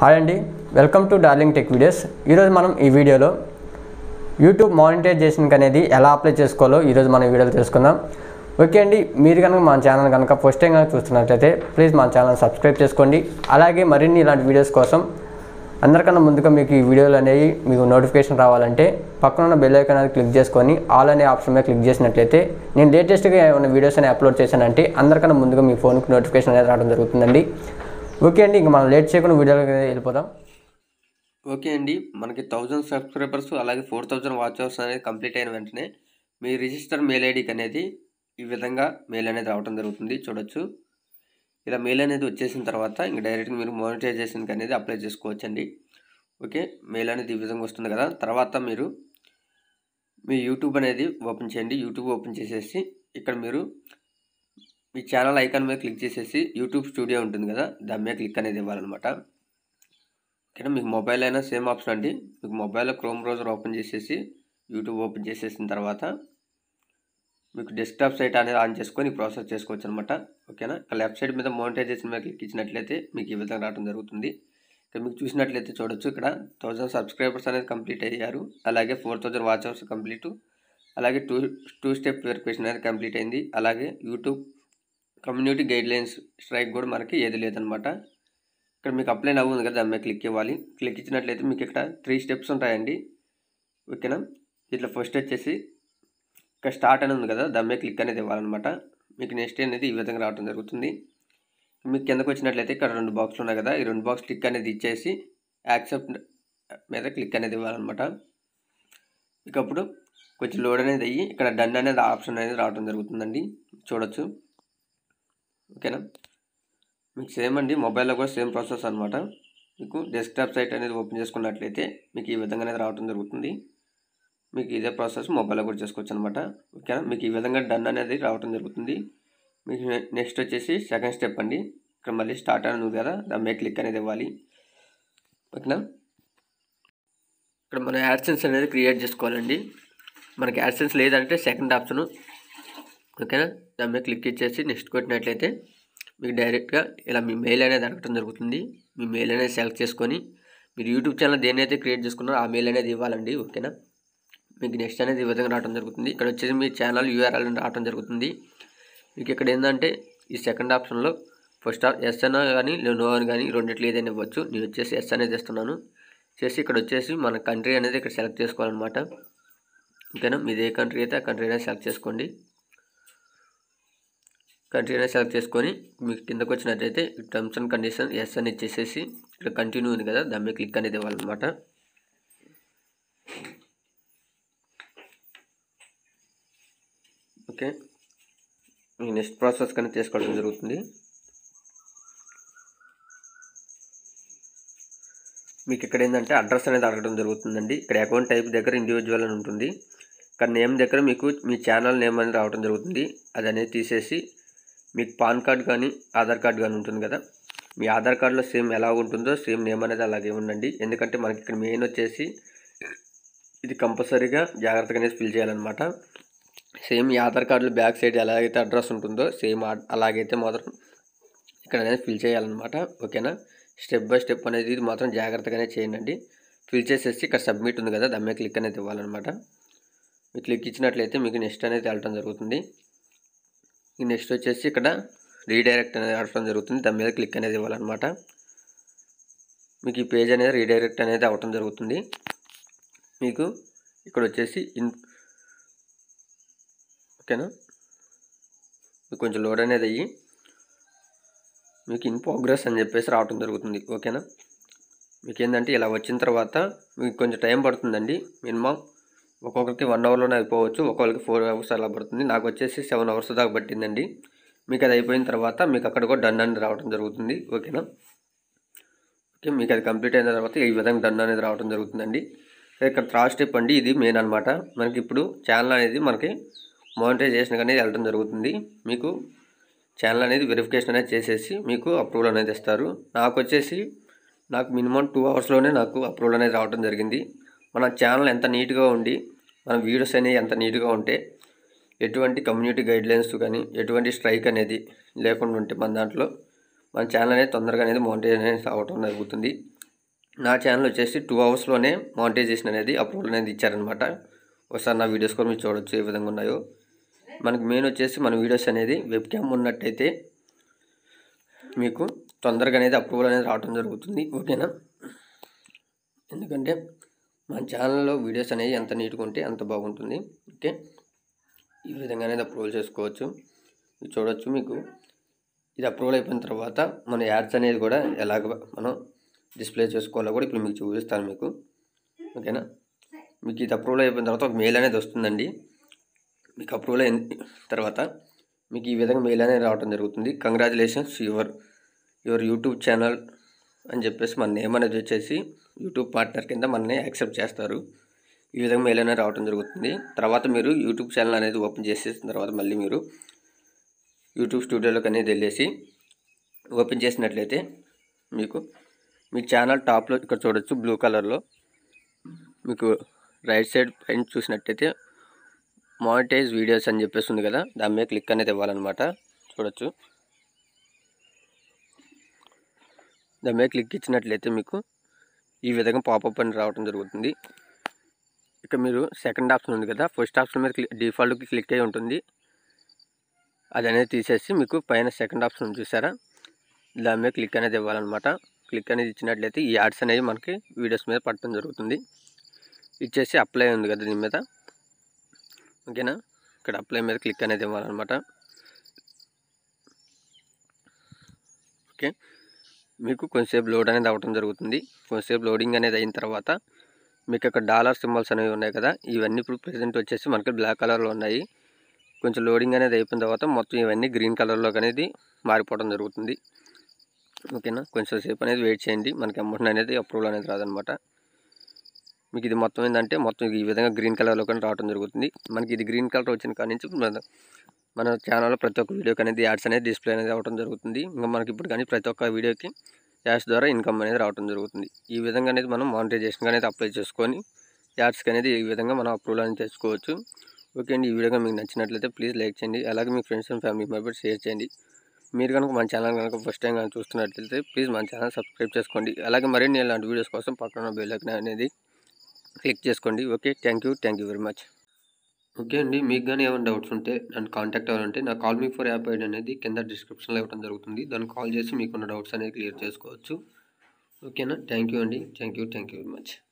hi అండి welcome to darling tech videos ఈరోజు మనం ఈ వీడియోలో యూట్యూబ్ మానిటైజేషన్కి అనేది ఎలా అప్లై చేసుకోవాలో ఈరోజు మనం ఈ వీడియోలో తెలుసుకుందాం ఓకే అండి మీరు కనుక మా ఛానల్ కనుక ఫస్ట్ టైం కనుక చూస్తున్నట్లయితే ప్లీజ్ మా ఛానల్ సబ్స్క్రైబ్ చేసుకోండి అలాగే మరిన్ని ఇలాంటి వీడియోస్ కోసం అందరికన్నా ముందుగా మీకు ఈ వీడియోలు అనేవి మీకు నోటిఫికేషన్ రావాలంటే పక్కన ఉన్న బెల్ ఐకాన్ అనేది క్లిక్ చేసుకొని ఆల్ అనే ఆప్షన్ మీద క్లిక్ చేసినట్లయితే నేను లేటెస్ట్గా ఏమైనా వీడియోస్ అనేవి అప్లోడ్ చేశానంటే అందరికన్నా ముందుగా మీ ఫోన్కి నోటిఫికేషన్ అనేది రావడం జరుగుతుందండి ఓకే అండి ఇంక మనం లేట్ చేయకుండా వీడియోలోకి వెళ్ళిపోదాం ఓకే అండి మనకి థౌజండ్ సబ్స్క్రైబర్స్ అలాగే ఫోర్ థౌజండ్ వాచ్ అవర్స్ అనేది కంప్లీట్ అయిన వెంటనే మీ రిజిస్టర్ మెయిల్ ఐడికి అనేది ఈ విధంగా మెయిల్ అనేది రావడం జరుగుతుంది చూడొచ్చు ఇలా మెయిల్ అనేది వచ్చేసిన తర్వాత ఇంక డైరెక్ట్గా మీరు మానిటైజేషన్కి అనేది అప్లై చేసుకోవచ్చు అండి ఓకే మెయిల్ అనేది ఈ విధంగా వస్తుంది కదా తర్వాత మీరు మీ యూట్యూబ్ అనేది ఓపెన్ చేయండి యూట్యూబ్ ఓపెన్ చేసేసి ఇక్కడ మీరు మీ ఛానల్ ఐకాన్ మీద క్లిక్ చేసేసి యూట్యూబ్ స్టూడియో ఉంటుంది కదా దాని మీద క్లిక్ అనేది ఇవ్వాలన్నమాట ఓకేనా మీకు మొబైల్ అయినా సేమ్ ఆప్షన్ అండి మీకు మొబైల్లో క్రోమ్ బ్రౌజర్ ఓపెన్ చేసేసి యూట్యూబ్ ఓపెన్ చేసేసిన తర్వాత మీకు డెస్క్టాప్ సైట్ అనేది ఆన్ చేసుకొని ప్రాసెస్ చేసుకోవచ్చు అనమాట ఓకేనా ఇక్కడ లెఫ్ట్ సైడ్ మీద మోనిటైజేషన్ మీద క్లిక్ ఇచ్చినట్లయితే మీకు ఈ విధంగా రావడం జరుగుతుంది ఇక్కడ మీకు చూసినట్లయితే చూడొచ్చు ఇక్కడ థౌజండ్ సబ్స్క్రైబర్స్ అనేది కంప్లీట్ అయ్యారు అలాగే four thousand watch hours complete అలాగే టూ టూ స్టెప్ వెరిఫికేషన్ అనేది కంప్లీట్ అయింది అలాగే యూట్యూబ్ కమ్యూనిటీ గైడ్లైన్స్ స్ట్రైక్ కూడా మనకి ఏది లేదనమాట ఇక్కడ మీకు అప్లై నవ్వు ఉంది కదా దాని మీద క్లిక్ ఇవ్వాలి క్లిక్ ఇచ్చినట్లయితే మీకు ఇక్కడ త్రీ స్టెప్స్ ఉంటాయండి ఓకేనా ఇట్లా ఫస్ట్ వచ్చేసి ఇక్కడ స్టార్ట్ అని ఉంది కదా దాని మీద క్లిక్ అనేది ఇవ్వాలన్నమాట మీకు నెక్స్ట్ అనేది ఈ విధంగా రావడం జరుగుతుంది మీకు కిందకు వచ్చినట్లయితే ఇక్కడ రెండు బాక్స్లు ఉన్నాయి కదా ఈ రెండు బాక్స్ క్లిక్ అనేది ఇచ్చేసి యాక్సెప్ట్ మీద క్లిక్ అనేది ఇవ్వాలన్నమాట మీకు అప్పుడు కొంచెం లోడ్ అనేది అయ్యి ఇక్కడ డన్ అనేది ఆప్షన్ అనేది రావడం జరుగుతుందండి చూడొచ్చు ఓకేనా మీకు సేమ్ అండి మొబైల్లో కూడా సేమ్ ప్రాసెస్ అనమాట మీకు డెస్క్టాప్ సైట్ అనేది ఓపెన్ చేసుకున్నట్లయితే మీకు ఈ విధంగా అనేది రావడం జరుగుతుంది మీకు ఇదే ప్రాసెస్ మొబైల్లో కూడా చేసుకోవచ్చు అనమాట ఓకేనా మీకు ఈ విధంగా డన్ అనేది రావడం జరుగుతుంది మీకు నెక్స్ట్ వచ్చేసి సెకండ్ స్టెప్ అండి ఇక్కడ మళ్ళీ స్టార్ట్ అని ఉంది కదా దాని మీద క్లిక్ అనేది ఇవ్వాలి ఓకేనా ఇక్కడ మన యాడ్సెన్స్ అనేది క్రియేట్ చేసుకోవాలండి మనకి యాడ్సెన్స్ లేదంటే సెకండ్ ఆప్షను ఓకేనా దాని మీద క్లిక్ ఇచ్చేసి నెక్స్ట్ కొట్టినట్లయితే మీకు డైరెక్ట్గా ఇలా మీ మెయిల్ అనేది అడగటం జరుగుతుంది మీ మెయిల్ అనేది సెలెక్ట్ చేసుకొని మీరు యూట్యూబ్ ఛానల్ దేనైతే క్రియేట్ చేసుకున్నారో ఆ మెయిల్ అనేది ఇవ్వాలండి ఓకేనా మీకు నెక్స్ట్ అనేది ఈ విధంగా రావడం జరుగుతుంది ఇక్కడ వచ్చేసి మీ ఛానల్ యూఆర్ఎల్ రావడం జరుగుతుంది మీకు ఇక్కడ ఏంటంటే ఈ సెకండ్ ఆప్షన్లో ఫస్ట్ ఎస్ అన్న కానీ నో అని కానీ రెండిట్లు ఏదైనా ఇవ్వచ్చు నేను వచ్చేసి ఎస్ అనేది ఇస్తున్నాను చేసి ఇక్కడ వచ్చేసి మన కంట్రీ అనేది ఇక్కడ సెలెక్ట్ చేసుకోవాలన్నమాట ఓకేనా మీది ఏ కంట్రీ అయితే ఆ కంట్రీ అనేది సెలెక్ట్ చేసుకోండి కంట్రీ అనేది సెలెక్ట్ చేసుకొని మీకు కిందకు వచ్చినట్టయితే టర్మ్స్ అండ్ కండిషన్ ఎస్ అని ఇచ్చేసేసి ఇక్కడ కంటిన్యూ ఉంది కదా దాని మీద క్లిక్ అనేది ఇవ్వాలన్నమాట ఓకే మీకు నెక్స్ట్ ప్రాసెస్ కన్నా చేసుకోవడం జరుగుతుంది మీకు ఇక్కడ ఏంటంటే అడ్రస్ అనేది అడగడం జరుగుతుందండి ఇక్కడ అకౌంట్ టైప్ దగ్గర ఇండివిజువల్ అని ఉంటుంది ఇక్కడ నేమ్ దగ్గర మీకు మీ ఛానల్ నేమ్ అనేది రావడం జరుగుతుంది అది అనేది తీసేసి మీకు పాన్ కార్డ్ కానీ ఆధార్ కార్డ్ కానీ ఉంటుంది కదా మీ ఆధార్ కార్డులో సేమ్ ఎలా ఉంటుందో సేమ్ నేమ్ అనేది అలాగే ఉండండి ఎందుకంటే మనకి ఇక్కడ మెయిన్ వచ్చేసి ఇది కంపల్సరీగా జాగ్రత్తగా అనేది ఫిల్ చేయాలన్నమాట సేమ్ ఈ ఆధార్ కార్డులో బ్యాక్ సైడ్ ఎలాగైతే అడ్రస్ ఉంటుందో సేమ్ అలాగైతే మాత్రం ఇక్కడ అనేది ఫిల్ చేయాలన్నమాట ఓకేనా స్టెప్ బై స్టెప్ అనేది ఇది మాత్రం జాగ్రత్తగానే చేయండి ఫిల్ చేసేసి ఇక్కడ సబ్మిట్ ఉంది కదా దాని మీద క్లిక్ అనేది ఇవ్వాలన్నమాట మీకు క్లిక్ ఇచ్చినట్లయితే మీకు నెక్స్ట్ అనేది వెళ్ళడం జరుగుతుంది ఈ నెక్స్ట్ వచ్చేసి ఇక్కడ రీడైరెక్ట్ అనేది అడగడం జరుగుతుంది దాని మీద క్లిక్ అనేది ఇవ్వాలన్నమాట మీకు ఈ పేజ్ అనేది రీడైరెక్ట్ అనేది అవ్వటం జరుగుతుంది మీకు ఇక్కడ వచ్చేసి ఇన్ ఓకేనా మీకు కొంచెం లోడ్ అనేది అయ్యి మీకు ఇన్ ప్రోగ్రెస్ అని చెప్పేసి రావటం జరుగుతుంది ఓకేనా మీకు ఏంటంటే ఇలా వచ్చిన తర్వాత మీకు కొంచెం టైం పడుతుందండి మినిమం ఒక్కొక్కరికి వన్ అవర్లోనే అయిపోవచ్చు ఒక్కొక్కరికి ఫోర్ అవర్స్ అలా పడుతుంది నాకు వచ్చేసి సెవెన్ అవర్స్ దాకా పట్టిందండి మీకు అది అయిపోయిన తర్వాత మీకు అక్కడ కూడా డన్ అనేది రావడం జరుగుతుంది ఓకేనా ఓకే మీకు అది కంప్లీట్ అయిన తర్వాత ఈ విధంగా డన్ అనేది రావడం జరుగుతుందండి ఇక్కడ థర్డ్ స్టెప్ అండి ఇది మెయిన్ అనమాట మనకి ఇప్పుడు ఛానల్ అనేది మనకి మానిటైజేషన్ అనేది వెళ్ళడం జరుగుతుంది మీకు ఛానల్ అనేది వెరిఫికేషన్ అనేది చేసేసి మీకు అప్రూవల్ అనేది ఇస్తారు నాకు వచ్చేసి నాకు మినిమం టూ అవర్స్లోనే నాకు అప్రూవల్ అనేది రావడం జరిగింది మన ఛానల్ ఎంత నీట్గా ఉండి మన వీడియోస్ అనేవి ఎంత నీట్గా ఉంటే ఎటువంటి కమ్యూనిటీ గైడ్లైన్స్ కానీ ఎటువంటి స్ట్రైక్ అనేది లేకుండా ఉంటే మన దాంట్లో మన ఛానల్ అనేది తొందరగా అనేది మౌంటైన్ అనేది అవ్వటం జరుగుతుంది నా ఛానల్ వచ్చేసి టూ అవర్స్లోనే మానిటైజేషన్ అనేది అప్రూవల్ అనేది ఇచ్చారనమాట ఒకసారి నా వీడియోస్ కూడా మీరు చూడొచ్చు ఏ విధంగా ఉన్నాయో మనకి మెయిన్ వచ్చేసి మన వీడియోస్ అనేది వెబ్ క్యామ్ ఉన్నట్టయితే మీకు తొందరగా అనేది అప్రూవల్ అనేది రావడం జరుగుతుంది ఓకేనా ఎందుకంటే మన ఛానల్లో వీడియోస్ అనేవి ఎంత నీట్గా ఉంటే అంత బాగుంటుంది ఓకే ఈ విధంగా అనేది అప్రూవల్ చేసుకోవచ్చు ఇది చూడొచ్చు మీకు ఇది అప్రూవల్ అయిపోయిన తర్వాత మన యాడ్స్ అనేది కూడా ఎలాగ మనం డిస్ప్లే చేసుకోవాలో కూడా ఇప్పుడు మీకు చూపిస్తాను మీకు ఓకేనా మీకు ఇది అప్రూవల్ అయిపోయిన తర్వాత ఒక మెయిల్ అనేది వస్తుందండి మీకు అప్రూవల్ అయిన తర్వాత మీకు ఈ విధంగా మెయిల్ అనేది రావడం జరుగుతుంది congratulations your your YouTube channel అని చెప్పేసి మన నేమ్ అనేది వచ్చేసి యూట్యూబ్ పార్ట్నర్ కింద మనని యాక్సెప్ట్ చేస్తారు ఈ విధంగా మెయిల్ అనేది రావడం జరుగుతుంది తర్వాత మీరు యూట్యూబ్ ఛానల్ అనేది ఓపెన్ చేసేసిన తర్వాత మళ్ళీ మీరు యూట్యూబ్ స్టూడియోలోకి అనేది వెళ్ళేసి ఓపెన్ చేసినట్లయితే మీకు మీ ఛానల్ టాప్లో ఇక్కడ చూడొచ్చు బ్లూ కలర్లో మీకు రైట్ సైడ్ పైన చూసినట్టయితే మానిటైజ్ వీడియోస్ అని చెప్పేసి ఉంది కదా దాని మీద క్లిక్ అనేది ఇవ్వాలన్నమాట చూడొచ్చు దాని మీద క్లిక్ ఇచ్చినట్లయితే మీకు ఈ విధంగా పాపప్ అని రావడం జరుగుతుంది ఇక మీరు సెకండ్ ఆప్షన్ ఉంది కదా ఫస్ట్ ఆప్షన్ మీద క్లిక్ డిఫాల్ట్కి క్లిక్ అయి ఉంటుంది అది అనేది తీసేసి మీకు పైన సెకండ్ ఆప్షన్ ఉంది చూసారా దాని మీద క్లిక్ అనేది ఇవ్వాలన్నమాట క్లిక్ అనేది ఇచ్చినట్లయితే ఈ యాడ్స్ అనేవి మనకి వీడియోస్ మీద పడటం జరుగుతుంది ఇచ్చేసి అప్లై ఉంది కదా దీని మీద ఓకేనా ఇక్కడ అప్లై మీద క్లిక్ అనేది ఇవ్వాలన్నమాట ఓకే మీకు కొంచెంసేపు లోడ్ అనేది అవ్వడం జరుగుతుంది కొంచెంసేపు లోడింగ్ అనేది అయిన తర్వాత మీకు అక్కడ డాలర్ సింబల్స్ అనేవి ఉన్నాయి కదా ఇవన్నీ ఇప్పుడు ప్రెసెంట్ వచ్చేసి మనకి బ్లాక్ కలర్లో ఉన్నాయి కొంచెం లోడింగ్ అనేది అయిపోయిన తర్వాత మొత్తం ఇవన్నీ గ్రీన్ కలర్లోకి అనేది మారిపోవడం జరుగుతుంది ఓకేనా కొంచెం సేపు అనేది వెయిట్ చేయండి మనకి అమౌంట్ అనేది అప్రూవల్ అనేది రాదనమాట మీకు ఇది మొత్తం ఏంటంటే మొత్తం ఈ విధంగా గ్రీన్ కలర్లో కానీ రావడం జరుగుతుంది మనకి ఇది గ్రీన్ కలర్ వచ్చిన కాడి నుంచి మన మన ఛానల్లో ప్రతి ఒక్క వీడియోకి అనేది యాడ్స్ అనేది డిస్ప్లే అనేది అవ్వడం జరుగుతుంది ఇంకా మనకి ఇప్పుడు కానీ ప్రతి ఒక్క వీడియోకి యాడ్స్ ద్వారా ఇన్కమ్ అనేది రావడం జరుగుతుంది ఈ విధంగా అనేది మనం మానిటైజేషన్ అనేది అప్లై చేసుకొని యాడ్స్కి అనేది ఈ విధంగా మనం అప్రూవల్ అనేది తెచ్చుకోవచ్చు ఓకే అండి ఈ వీడియో మీకు నచ్చినట్లయితే ప్లీజ్ లైక్ చేయండి అలాగే మీ friends and family members share చేయండి మీరు కనుక మన ఛానల్ కనుక ఫస్ట్ టైం కనుక చూస్తున్నట్లయితే ప్లీజ్ మన ఛానల్ సబ్స్క్రైబ్ చేసుకోండి అలాగే మరిన్ని ఇలాంటి వీడియోస్ కోసం పక్కన బెల్ ఐకాన్ అనేది క్లిక్ చేసుకోండి okay thank you thank you very much okay అండి మీకు కానీ ఏమైనా డౌట్స్ ఉంటే నన్ను కాంటాక్ట్ అవ్వాలంటే నా call me for app ID అనేది కింద డిస్క్రిప్షన్లో ఇవ్వడం జరుగుతుంది దాన్ని కాల్ చేసి మీకున్న డౌట్స్ అనేది క్లియర్ చేసుకోవచ్చు ఓకేనా థ్యాంక్ యూ అండి thank you thank you very much